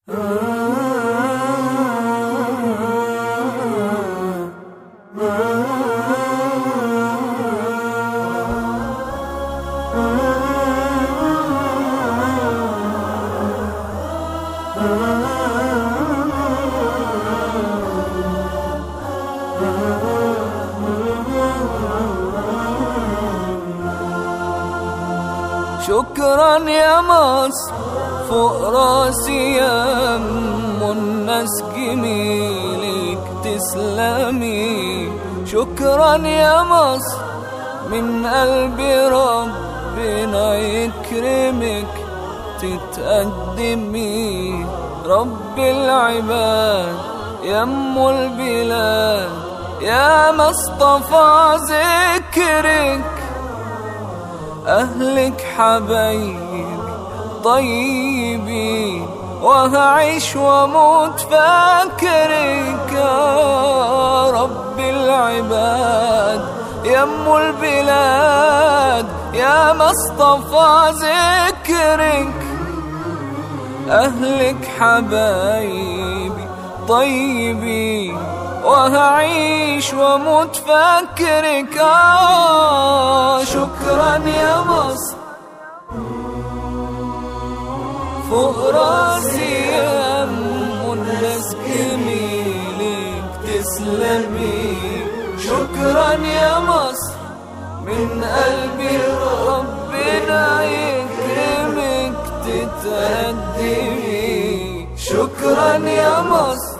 شكرا يا مصر فوق راسي يا ام الناس جميلك تسلمي شكرا يا مصر من قلبي ربنا يكرمك تتقدمي رب العباد يا ام البلاد يا مصطفى ذكرك أهلك حبايبي طيبي وهعيش واموت فاكرك يا رب العباد يا ام البلاد يا مصطفى ذكرك أهلك حبايبي طيبي وهعيش واموت فاكرك آه شكرا يا مصر فوق راسي يا ام الناس جميلك تسلمي شكرا يا مصر من قلبي ربنا يكرمك تتقدمي شكرا يا مصر